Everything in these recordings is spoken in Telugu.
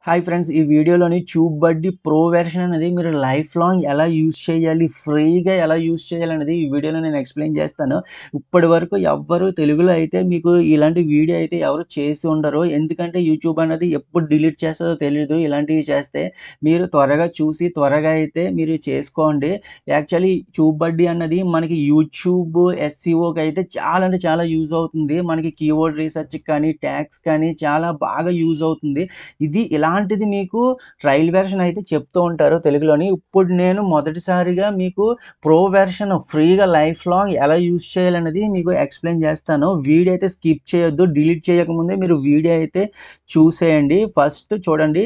హాయ్ ఫ్రెండ్స్ ఈ వీడియోలోని ట్యూబ్ బడ్డీ ప్రో వెర్షన్ అనేది మీరు లైఫ్ లాంగ్ ఎలా యూజ్ చేయాలి ఫ్రీగా ఎలా యూజ్ చేయాలి అనేది ఈ వీడియోలో నేను ఎక్స్ప్లెయిన్ చేస్తాను ఇప్పటి వరకు ఎవ్వరు తెలుగులో అయితే మీకు ఇలాంటి వీడియో అయితే ఎవరు చేసి ఉండరు ఎందుకంటే యూట్యూబ్ అనేది ఎప్పుడు డిలీట్ చేస్తుందో తెలియదు ఇలాంటివి చేస్తే మీరు త్వరగా చూసి త్వరగా అయితే మీరు చేసుకోండి యాక్చువల్లీ ట్యూబ్ బడ్డీ అన్నది మనకి యూట్యూబ్ ఎస్సీఓకి అయితే చాలా అంటే చాలా యూజ్ అవుతుంది మనకి కీవర్డ్ రీసెర్చ్ కానీ ట్యాక్స్ కానీ చాలా బాగా యూజ్ అవుతుంది ఇది ఇలాంటిది మీకు ట్రయల్ వెర్షన్ అయితే చెప్తూ ఉంటారు తెలుగులోని ఇప్పుడు నేను మొదటిసారిగా మీకు ప్రో వెర్షన్ ఫ్రీగా లైఫ్ లాంగ్ ఎలా యూజ్ చేయాలనేది మీకు ఎక్స్ప్లెయిన్ చేస్తాను వీడియో అయితే స్కిప్ చేయొద్దు డిలీట్ చేయకముందే మీరు వీడియో అయితే చూసేయండి ఫస్ట్ చూడండి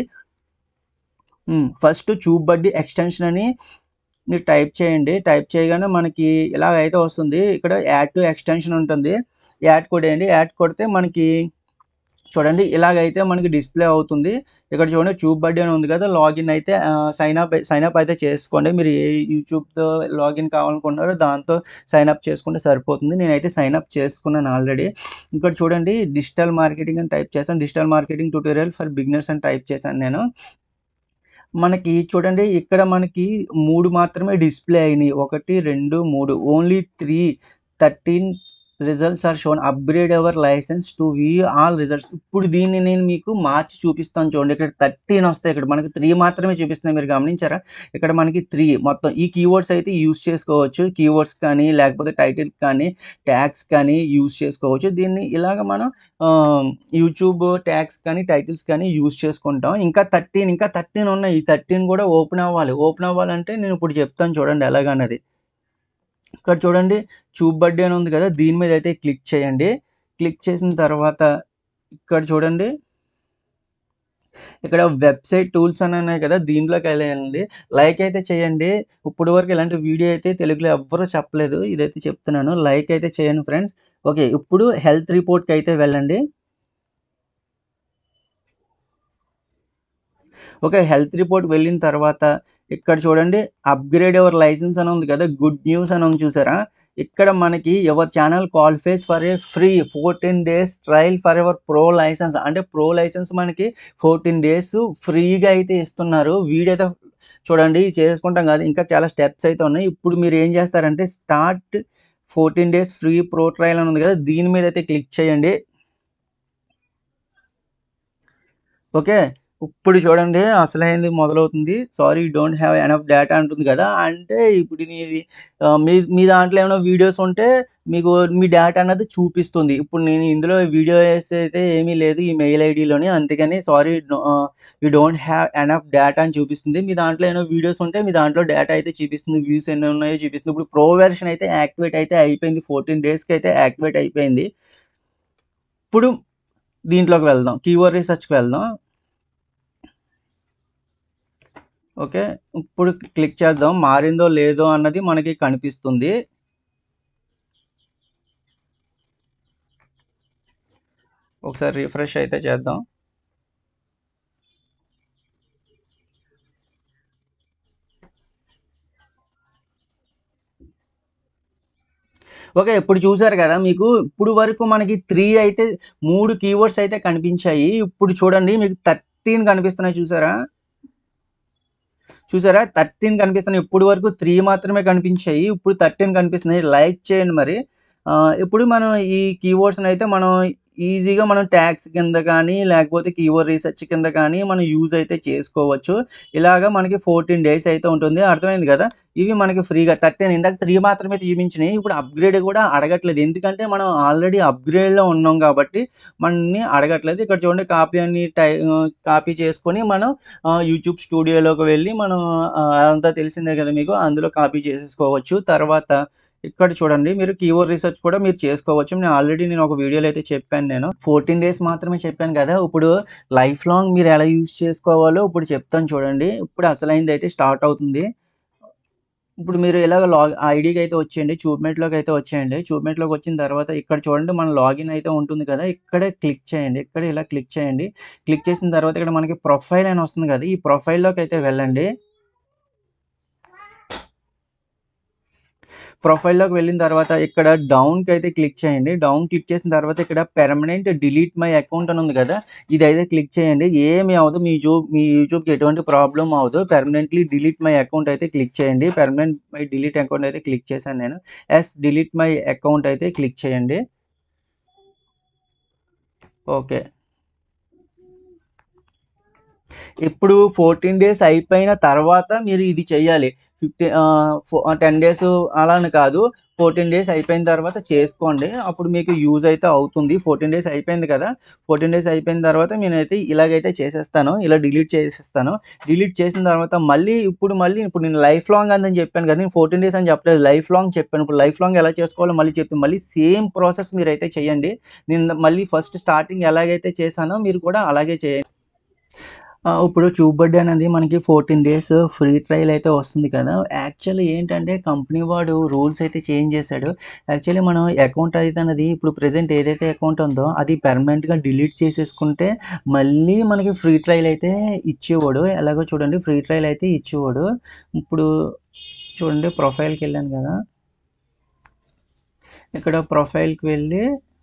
ఫస్ట్ ట్యూబ్ బడ్డీ ఎక్స్టెన్షన్ అని మీరు టైప్ చేయండి టైప్ చేయగానే మనకి ఇలాగ అయితే వస్తుంది ఇక్కడ యాడ్ టు ఎక్స్టెన్షన్ ఉంటుంది యాడ్ కొట్టేయండి యాడ్ కొడితే మనకి చూడండి ఇలాగైతే మనకి డిస్ప్లే అవుతుంది ఇక్కడ చూడండి ట్యూబ్ బడ్డీ అని ఉంది కదా లాగిన్ అయితే సైన్ అప్ సైన్ అప్ అయితే చేసుకోండి మీరు ఏ యూట్యూబ్తో లాగిన్ కావాలనుకుంటున్నారో దాంతో సైన్ అప్ చేసుకుంటే సరిపోతుంది నేనైతే సైన్ అప్ చేసుకున్నాను ఆల్రెడీ ఇక్కడ చూడండి డిజిటల్ మార్కెటింగ్ అని టైప్ చేస్తాను digital marketing tutorial for beginners అని టైప్ చేశాను నేను మనకి చూడండి ఇక్కడ మనకి మూడు మాత్రమే డిస్ప్లే అయినాయి ఒకటి రెండు మూడు only three thirteen results are shown upgrade our license to view all results ఇప్పుడు దీన్ని నేను మీకు మార్చి చూపిస్తాను చూడండి ఇక్కడ థర్టీన్ వస్తాయి ఇక్కడ మనకి త్రీ మాత్రమే చూపిస్తున్నాయి మీరు గమనించారా ఇక్కడ మనకి త్రీ మొత్తం ఈ కీవర్డ్స్ అయితే యూస్ చేసుకోవచ్చు కీవర్డ్స్ కానీ లేకపోతే టైటిల్ కానీ ట్యాగ్స్ కానీ యూస్ చేసుకోవచ్చు దీన్ని ఇలాగ మనం యూట్యూబ్ ట్యాగ్స్ కానీ టైటిల్స్ కానీ యూస్ చేసుకుంటాం ఇంకా థర్టీన్ ఇంకా థర్టీన్ ఉన్నాయి ఈ థర్టీన్ కూడా ఓపెన్ అవ్వాలి ఓపెన్ అవ్వాలంటే నేను ఇప్పుడు చెప్తాను చూడండి ఎలాగన్నది ఇక్కడ చూడండి ట్యూబ్ బడ్డీ అని ఉంది కదా దీని మీద అయితే క్లిక్ చేయండి క్లిక్ చేసిన తర్వాత ఇక్కడ చూడండి ఇక్కడ వెబ్సైట్ టూల్స్ అని ఉన్నాయి కదా దీంట్లోకి వెళ్ళండి లైక్ అయితే చేయండి ఇప్పుడు వరకు ఇలాంటి వీడియో అయితే తెలుగులో ఎవ్వరూ చెప్పలేదు ఇదైతే చెప్తున్నాను లైక్ అయితే చేయండి ఫ్రెండ్స్ ఓకే ఇప్పుడు హెల్త్ రిపోర్ట్కి అయితే వెళ్ళండి ఓకే హెల్త్ రిపోర్ట్ వెళ్ళిన తర్వాత ఇక్కడ చూడండి అప్గ్రేడ్ ఎవర్ లైసెన్స్ అని ఉంది కదా గుడ్ న్యూస్ అని ఉంది చూసారా ఇక్కడ మనకి our channel qualifies for a free fourteen days trial for our pro license అంటే ప్రో లైసెన్స్ మనకి ఫోర్టీన్ డేస్ ఫ్రీగా అయితే ఇస్తున్నారు వీడైతే చూడండి చేసుకుంటాం కాదు ఇంకా చాలా స్టెప్స్ అయితే ఉన్నాయి ఇప్పుడు మీరు ఏం చేస్తారంటే start fourteen days free pro trial అని ఉంది కదా దీని మీద అయితే క్లిక్ చేయండి ఓకే ఇప్పుడు చూడండి అసలైంది మొదలవుతుంది sorry don't have enough data అంటుంది కదా అంటే ఇప్పుడు ఇది మీ మీ దాంట్లో ఏమైనా వీడియోస్ ఉంటే మీకు మీ డేటా అన్నది చూపిస్తుంది ఇప్పుడు నేను ఇందులో వీడియో వేస్తే అయితే ఏమీ లేదు ఈ మెయిల్ ఐడిలోని అందుకని sorry you don't have enough data అని చూపిస్తుంది మీ దాంట్లో ఏమైనా వీడియోస్ ఉంటే మీ దాంట్లో డేటా అయితే చూపిస్తుంది వ్యూస్ ఎన్ని ఉన్నాయో చూపిస్తుంది ఇప్పుడు ప్రో వెర్షన్ అయితే యాక్టివేట్ అయితే అయిపోయింది ఫోర్టీన్ డేస్కి అయితే యాక్టివేట్ అయిపోయింది ఇప్పుడు దీంట్లోకి వెళ్దాం కీవర్డ్ రీసెర్చ్కి వెళ్దాం ఓకే ఇప్పుడు క్లిక్ చేద్దాం మారిందో లేదో అన్నది మనకి కనిపిస్తుంది ఒకసారి రిఫ్రెష్ అయితే చేద్దాం ఓకే ఇప్పుడు చూసారు కదా మీకు ఇప్పుడు వరకు మనకి త్రీ అయితే మూడు కీవర్డ్స్ అయితే కనిపించాయి ఇప్పుడు చూడండి మీకు థర్టీన్ కనిపిస్తున్నాయి చూసారా చూసారా థర్టీన్ కనిపిస్తున్నాయి ఇప్పుడు వరకు త్రీ మాత్రమే కనిపించాయి ఇప్పుడు థర్టీన్ కనిపిస్తున్నాయి లైక్ చేయండి మరి ఇప్పుడు మనం ఈ కీవర్డ్స్ని అయితే మనం ఈజీగా మనం ట్యాక్స్ కింద కానీ లేకపోతే కీవర్డ్ రీసెర్చ్ కింద కానీ మనం యూజ్ అయితే చేసుకోవచ్చు ఇలాగా మనకి ఫోర్టీన్ డేస్ అయితే ఉంటుంది అర్థమైంది కదా ఇవి మనకి ఫ్రీగా థర్టీన్ ఇందాక త్రీ మాత్రమే చూపించినాయి ఇప్పుడు అప్గ్రేడ్ కూడా అడగట్లేదు ఎందుకంటే మనం ఆల్రెడీ అప్గ్రేడ్లో ఉన్నాం కాబట్టి మనని అడగట్లేదు ఇక్కడ చూడండి కాపీ అని టై కాపీ చేసుకొని మనం యూట్యూబ్ స్టూడియోలోకి వెళ్ళి మనం అదంతా తెలిసిందే కదా మీకు అందులో కాపీ చేసేసుకోవచ్చు తర్వాత ఇక్కడ చూడండి మీరు కీవర్డ్ రీసెర్చ్ కూడా మీరు చేసుకోవచ్చు నేను ఆల్రెడీ నేను ఒక వీడియోలో అయితే చెప్పాను నేను ఫోర్టీన్ డేస్ మాత్రమే చెప్పాను కదా ఇప్పుడు లైఫ్ లాంగ్ మీరు ఎలా యూజ్ చేసుకోవాలో ఇప్పుడు చెప్తాను చూడండి ఇప్పుడు అసలైంది అయితే స్టార్ట్ అవుతుంది ఇప్పుడు మీరు ఇలాగ లాగ్ ఐడికి అయితే వచ్చేయండి చూప్మెంట్లోకి అయితే వచ్చేయండి చూప్మెంట్లోకి వచ్చిన తర్వాత ఇక్కడ చూడండి మన లాగిన్ అయితే ఉంటుంది కదా ఇక్కడే క్లిక్ చేయండి ఇక్కడ ఇలా క్లిక్ చేయండి క్లిక్ చేసిన తర్వాత ఇక్కడ మనకి ప్రొఫైల్ అని వస్తుంది కదా ఈ ప్రొఫైల్లోకి అయితే వెళ్ళండి ప్రొఫైల్‌లోకి వెళ్ళిన తర్వాత ఇక్కడ డౌన్‌కి అయితే క్లిక్ చేయండి. డౌన్ క్లిక్ చేసిన తర్వాత ఇక్కడ పెర్మనెంట్ డిలీట్ మై అకౌంట్ అని ఉంది కదా! ఇదైతే క్లిక్ చేయండి. ఏమి అవ్వదు. మీ జూ మీ యూట్యూబ్‌కి ఎటువంటి ప్రాబ్లమ్ అవ్వదు. పెర్మనెంట్‌లీ డిలీట్ మై అకౌంట్ అయితే క్లిక్ చేయండి. పెర్మనెంట్ మై డిలీట్ అకౌంట్ అయితే క్లిక్ చేశాను నేను. యెస్ డిలీట్ మై అకౌంట్ అయితే క్లిక్ చేయండి. ఓకే. ఇప్పుడు 14 డేస్ అయిపోయిన తర్వాత మీరు ఇది చెయ్యాలి. ఫిఫ్టీ ఆహ్, ఫో 10 డేస్ అలా అని కాదు. 14 డేస్ అయిపోయిన తర్వాత చేసుకోండి. అప్పుడు మీకు యూజ్ అయితే అవుతుంది. 14 డేస్ అయిపోయింది కదా! 14 డేస్ అయిపోయిన తర్వాత నేనైతే ఇలాగైతే చేసేస్తాను. ఇలా డిలీట్ చేసేస్తాను. డిలీట్ చేసిన తర్వాత మళ్ళీ ఇప్పుడు మళ్ళీ ఇప్పుడు నేను లైఫ్ లాంగ్ అని చెప్పాను కదా! నేను 14 డేస్ అని చెప్పలేదు. లైఫ్ లాంగ్ చెప్పాను. ఇప్పుడు లైఫ్ లాంగ్ ఎలా చేసుకోవాలో మళ్ళీ చెప్తాను. మళ్ళీ సేమ్ ప్రాసెస్ మీరైతే చేయండి. నేను మళ్ళీ ఫస్ట్ స్టార్టింగ్ ఎలాగైతే చేశానో మీరు కూడా అలాగే చేయండి. ఆ! ఇప్పుడు ట్యూబర్డ్ అనేది మనకి 14 డేస్ ఫ్రీ ట్రయల్ అయితే వస్తుంది కదా! యాక్చువల్లీ ఏంటంటే కంపెనీ వాడు రూల్స్ అయితే చేంజ్ చేశాడు. యాక్చువల్లీ మనం అకౌంట్ అయితే అనేది ఇప్పుడు ప్రెజెంట్ ఏదైతే అకౌంట్ ఉందో అది పర్మనెంట్‌గా డిలీట్ చేసేసుకుంటే మళ్ళీ మనకి ఫ్రీ ట్రయల్ అయితే ఇచ్చేవాడు. ఎలాగో చూడండి ఫ్రీ ట్రయల్ అయితే ఇచ్చేవాడు. ఇప్పుడు చూడండి ప్రొఫైల్‌కెళ్ళాను కదా! ఇక్కడ ప్రొఫైల్‌కి వెళ్ళి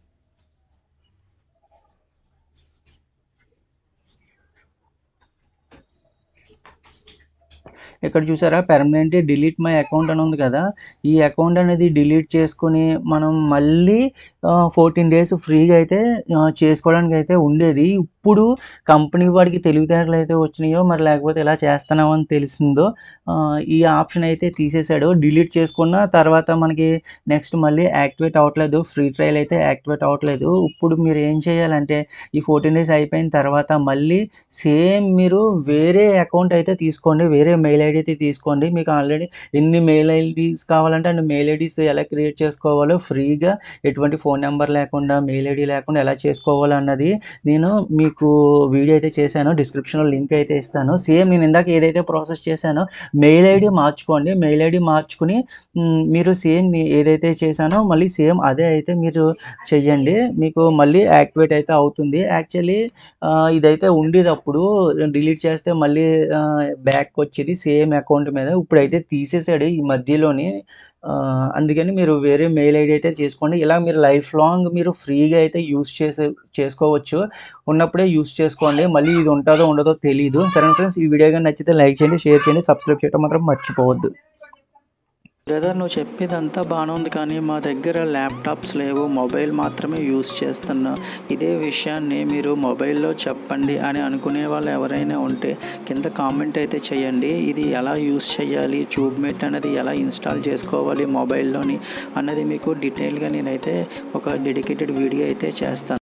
ఇక్కడ చూసారా పర్మనెంట్‌లీ డిలీట్ మై అకౌంట్ అని ఉంది కదా! ఈ అకౌంట్ అనేది డిలీట్ చేసుకొని మనం మళ్ళీ ఆహ్, 14 డేస్ ఫ్రీగా అయితే ఆహ్, చేసుకోవడానికి అయితే ఉండేది. ఇప్పుడు కంపెనీ వాడికి తెలివితేటలు అయితే వచ్చినాయో మరి లేకపోతే ఇలా చేస్తున్నామో అని తెలిసిందో ఆహ్, ఈ ఆప్షన్ అయితే తీసేసాడు. డిలీట్ చేసుకున్న తర్వాత మనకి నెక్స్ట్ మళ్ళీ యాక్టివేట్ అవ్వట్లేదు. ఫ్రీ ట్రయల్ అయితే యాక్టివేట్ అవ్వట్లేదు. ఇప్పుడు మీరు ఏం చేయాలంటే ఈ 14 డేస్ అయిపోయిన తర్వాత మళ్ళీ సేమ్ మీరు వేరే అకౌంట్ అయితే తీసుకోండి. వేరే మెయిల్ ఐడీ అయితే తీసుకోండి. మీకు ఆల్రెడీ ఎన్ని మెయిల్ ఐడీస్ కావాలంటే అన్ని మెయిల్ ఐడీస్ ఎలా క్రియేట్ చేసుకోవాలో ఫ్రీగా ఎటువంటి ఫోన్ నంబర్ లేకుండా, మెయిల్ ఐడీ లేకుండా ఎలా చేసుకోవాలో అన్నది నేను మీకు వీడియో అయితే చేశాను. డిస్క్రిప్షన్‌లో లింక్ అయితే ఇస్తాను. సేమ్ నేను ఇందాక ఏదైతే ప్రాసెస్ చేశానో మెయిల్ ఐడీ మార్చుకోండి. మెయిల్ ఐడీ మార్చుకొని హ్మ్, మీరు సేమ్ ఏదైతే చేశానో మళ్ళీ సేమ్ అదే అయితే మీరు చెయ్యండి. మీకు మళ్ళీ యాక్టివేట్ అయితే అవుతుంది. యాక్చువల్లీ ఆహ్, ఇదైతే ఉండేది అప్పుడు డిలీట్ చేస్తే మళ్ళీ ఆహ్, బ్యాక్ వచ్చేది సేమ్ అకౌంట్ మీద. ఇప్పుడైతే తీసేసాడు ఈ మధ్యలోనే. ఆహ్, అందుకని మీరు వేరే మెయిల్ ఐడీ అయితే చేసుకోండి. ఇలా మీరు లైఫ్ లాంగ్ మీరు ఫ్రీగా అయితే యూజ్ చేసే చేసుకోవచ్చు. ఉన్నప్పుడే యూజ్ చేసుకోండి. మళ్ళీ ఇది ఉంటదో ఉండదో తెలీదు. సరేనా ఫ్రెండ్స్ ఈ వీడియో గాని నచ్చితే లైక్ చేయండి, షేర్ చేయండి, సబ్స్క్రైబ్ చేయడం మాత్రం మర్చిపోవద్దు. బ్రదర్ నువ్వు చెప్పేదంతా బాగానే ఉంది కానీ మా దగ్గర ల్యాప్టాప్స్ లేవు మొబైల్ మాత్రమే యూస్ చేస్తున్నా ఇదే విషయాన్ని మీరు మొబైల్లో చెప్పండి అని అనుకునే వాళ్ళు ఎవరైనా ఉంటే కింద కామెంట్ అయితే చేయండి ఇది ఎలా యూస్ చేయాలి ట్యూబ్మేట్ అనేది ఎలా ఇన్స్టాల్ చేసుకోవాలి మొబైల్లోని అన్నది మీకు డీటెయిల్గా నేనైతే ఒక డెడికేటెడ్ వీడియో అయితే చేస్తాను